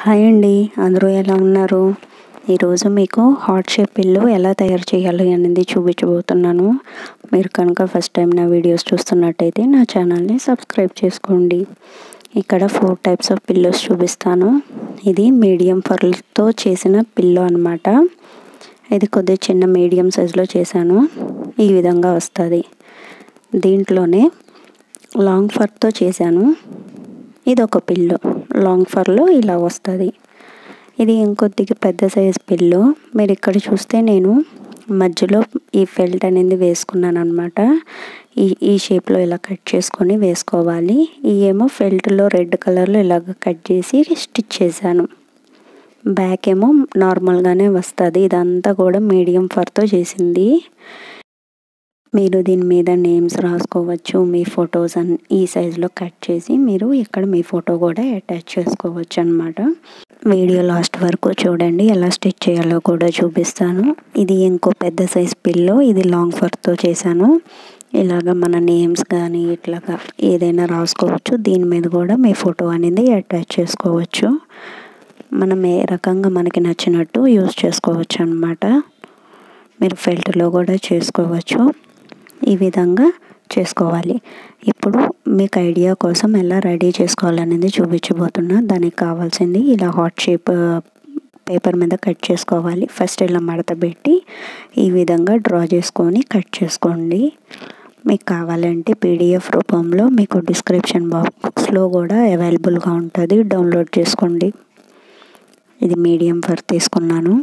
hi అండి అందరూ ఎలా ఉన్నారు ఈరోజు మీకు హార్ట్ షేప్ పిల్లు ఎలా తయారు చేయాలి అనేది చూపించబోతున్నాను మీరు కనుక ఫస్ట్ టైం నా వీడియోస్ చూస్తున్నట్టయితే నా ఛానల్ని సబ్స్క్రైబ్ చేసుకోండి ఇక్కడ ఫోర్ టైప్స్ ఆఫ్ పిల్లోస్ చూపిస్తాను ఇది మీడియం ఫర్తో చేసిన పిల్లో అనమాట ఇది కొద్దిగా చిన్న మీడియం సైజులో చేశాను ఈ విధంగా వస్తుంది దీంట్లోనే లాంగ్ ఫర్తో చేశాను ఇది ఒక పిల్లో లాంగ్ ఫర్లో ఇలా వస్తుంది ఇది ఇంకొద్దిగా పెద్ద సైజ్ పిల్లో మీరు ఇక్కడ చూస్తే నేను మధ్యలో ఈ ఫెల్ట్ అనేది వేసుకున్నాను అనమాట ఈ ఈ షేప్లో ఇలా కట్ చేసుకొని వేసుకోవాలి ఈ ఏమో ఫెల్ట్లో రెడ్ కలర్లో ఇలాగ కట్ చేసి స్టిచ్ చేశాను బ్యాక్ ఏమో నార్మల్గానే వస్తుంది ఇదంతా కూడా మీడియం ఫర్తో చేసింది మీరు దీని మీద నేమ్స్ రాసుకోవచ్చు మీ ఫొటోస్ అన్ ఈ సైజులో కట్ చేసి మీరు ఇక్కడ మీ ఫోటో కూడా అటాచ్ చేసుకోవచ్చు అనమాట వీడియో లాస్ట్ వరకు చూడండి ఎలా స్టిచ్ చేయాలో కూడా చూపిస్తాను ఇది ఇంకో పెద్ద సైజ్ పిల్లో ఇది లాంగ్ ఫర్తో చేశాను ఇలాగ మన నేమ్స్ కానీ ఇట్లాగా ఏదైనా రాసుకోవచ్చు దీని మీద కూడా మీ ఫోటో అనేది అటాచ్ చేసుకోవచ్చు మనం ఏ రకంగా మనకి నచ్చినట్టు యూస్ చేసుకోవచ్చు అనమాట మీరు ఫెల్ట్లో కూడా చేసుకోవచ్చు ఈ విధంగా చేసుకోవాలి ఇప్పుడు మీకు ఐడియా కోసం ఎలా రెడీ చేసుకోవాలనేది చూపించబోతున్నా దానికి కావాల్సింది ఇలా హాట్ షేప్ పేపర్ మీద కట్ చేసుకోవాలి ఫస్ట్ ఇలా మడత పెట్టి ఈ విధంగా డ్రా చేసుకొని కట్ చేసుకోండి మీకు కావాలంటే పీడిఎఫ్ రూపంలో మీకు డిస్క్రిప్షన్ బాక్స్లో కూడా అవైలబుల్గా ఉంటుంది డౌన్లోడ్ చేసుకోండి ఇది మీడియం ఫర్ తీసుకున్నాను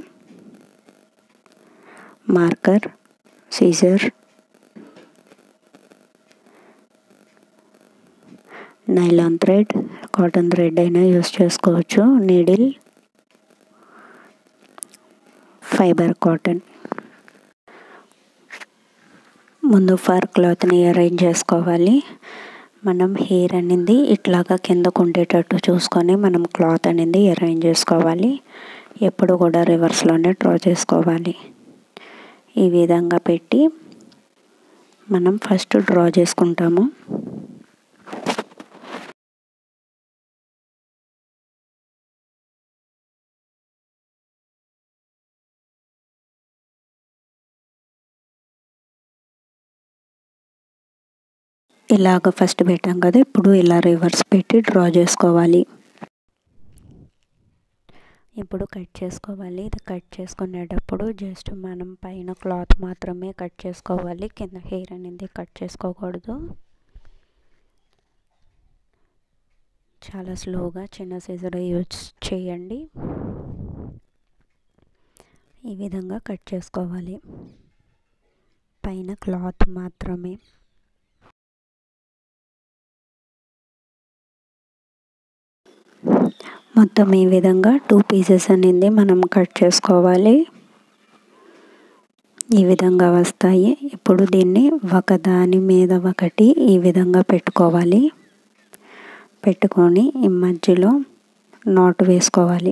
marker scissor nylon thread cotton thread అయినా యూస్ చేసుకోవచ్చు నీడిల్ ఫైబర్ కాటన్ ముందు ఫర్ క్లాత్ని అరేంజ్ చేసుకోవాలి మనం హెయిర్ అనేది ఇట్లాగా కిందకు ఉండేటట్టు చూసుకొని మనం క్లాత్ అనేది అరేంజ్ చేసుకోవాలి ఎప్పుడు కూడా రివర్స్లోనే డ్రా చేసుకోవాలి ఈ విధంగా పెట్టి మనం ఫస్ట్ డ్రా చేసుకుంటాము ఇలాగ ఫస్ట్ పెట్టాం కదా ఇప్పుడు ఇలా రివర్స్ పెట్టి డ్రా చేసుకోవాలి ఇప్పుడు కట్ చేసుకోవాలి ఇది కట్ చేసుకునేటప్పుడు జస్ట్ మనం పైన క్లాత్ మాత్రమే కట్ చేసుకోవాలి కింద హెయిర్ అనేది కట్ చేసుకోకూడదు చాలా స్లోగా చిన్న సైజులో యూజ్ చేయండి ఈ విధంగా కట్ చేసుకోవాలి పైన క్లాత్ మాత్రమే మొత్తం ఈ విధంగా టూ పీసెస్ అనేది మనం కట్ చేసుకోవాలి ఈ విధంగా వస్తాయి ఇప్పుడు దీన్ని ఒక దాని మీద ఒకటి ఈ విధంగా పెట్టుకోవాలి పెట్టుకొని ఈ మధ్యలో నాటు వేసుకోవాలి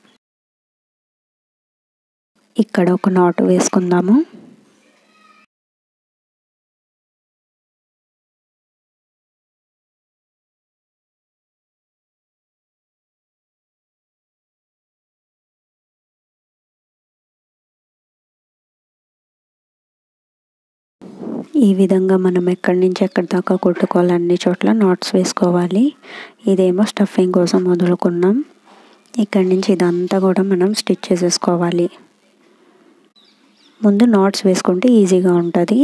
ఇక్కడ ఒక నాటు వేసుకుందాము ఈ విధంగా మనం ఎక్కడి నుంచి ఎక్కడి దాకా కుట్టుకోవాలి అన్ని చోట్ల నాట్స్ వేసుకోవాలి ఇదేమో స్టఫింగ్ కోసం వదులుకున్నాం ఇక్కడి నుంచి ఇదంతా కూడా మనం స్టిచ్ చేసేసుకోవాలి ముందు నాట్స్ వేసుకుంటే ఈజీగా ఉంటుంది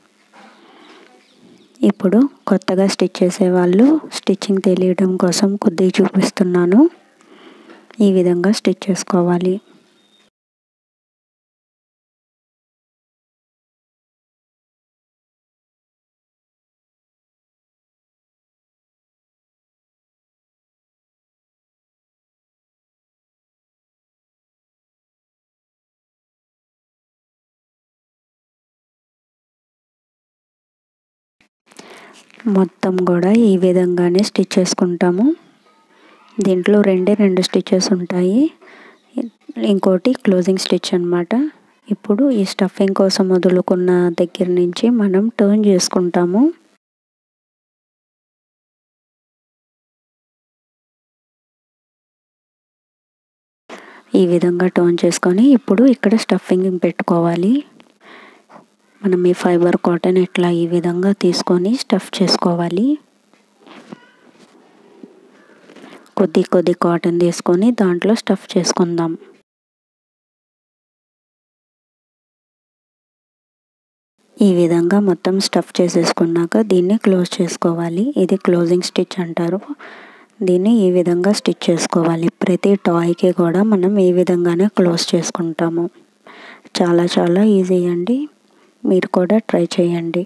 ఇప్పుడు కొత్తగా స్టిచ్ చేసేవాళ్ళు స్టిచ్చింగ్ తెలియడం కోసం కొద్దిగా చూపిస్తున్నాను ఈ విధంగా స్టిచ్ చేసుకోవాలి మొత్తం కూడా ఈ విధంగానే స్టిచ్ చేసుకుంటాము దీంట్లో రెండే రెండు స్టిచెస్ ఉంటాయి ఇంకోటి క్లోజింగ్ స్టిచ్ అనమాట ఇప్పుడు ఈ స్టఫింగ్ కోసం వదులుకున్న దగ్గర నుంచి మనం టర్న్ చేసుకుంటాము ఈ విధంగా టోన్ చేసుకొని ఇప్పుడు ఇక్కడ స్టఫింగ్ పెట్టుకోవాలి మనం ఈ ఫైబర్ కాటన్ ఇట్లా ఈ విధంగా తీసుకొని స్టఫ్ చేసుకోవాలి కొద్ది కొద్ది కాటన్ తీసుకొని దాంట్లో స్టఫ్ చేసుకుందాం ఈ విధంగా మొత్తం స్టఫ్ చేసేసుకున్నాక దీన్ని క్లోజ్ చేసుకోవాలి ఇది క్లోజింగ్ స్టిచ్ అంటారు దీన్ని ఈ విధంగా స్టిచ్ చేసుకోవాలి ప్రతి టాయ్కి కూడా మనం ఈ విధంగానే క్లోజ్ చేసుకుంటాము చాలా చాలా ఈజీ అండి మీరు కూడా ట్రై చేయండి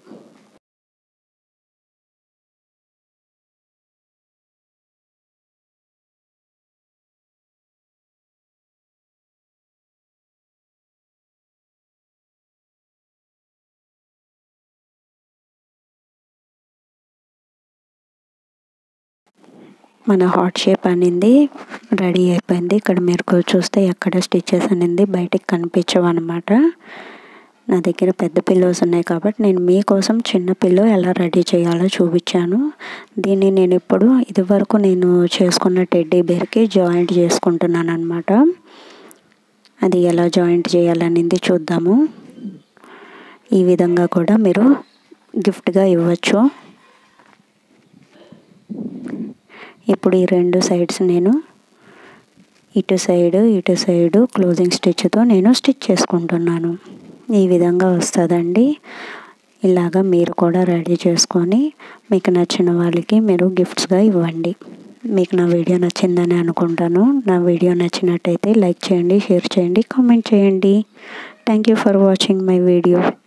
మన హార్ట్ షేప్ అనేది రెడీ అయిపోయింది ఇక్కడ మీరు చూస్తే ఎక్కడ స్టిచెస్ అనేది బయటికి కనిపించవు అనమాట నా దగ్గర పెద్ద పిల్లోస్ ఉన్నాయి కాబట్టి నేను మీకోసం చిన్న పిల్లో ఎలా రెడీ చేయాలో చూపించాను దీన్ని నేను ఇప్పుడు ఇదివరకు నేను చేసుకున్న టెడ్డీ బేర్కి జాయింట్ చేసుకుంటున్నాను అనమాట అది ఎలా జాయింట్ చేయాలనేది చూద్దాము ఈ విధంగా కూడా మీరు గిఫ్ట్గా ఇవ్వచ్చు ఇప్పుడు ఈ రెండు సైడ్స్ నేను ఇటు సైడ్ ఇటు సైడు క్లోజింగ్ స్టిచ్తో నేను స్టిచ్ చేసుకుంటున్నాను ఈ విధంగా వస్తుందండి ఇలాగా మీరు కూడా రెడీ చేసుకొని మీకు నచ్చిన వాళ్ళకి మీరు గిఫ్ట్స్గా ఇవ్వండి మీకు నా వీడియో నచ్చిందని అనుకుంటాను నా వీడియో నచ్చినట్టయితే లైక్ చేయండి షేర్ చేయండి కామెంట్ చేయండి thank you for watching my video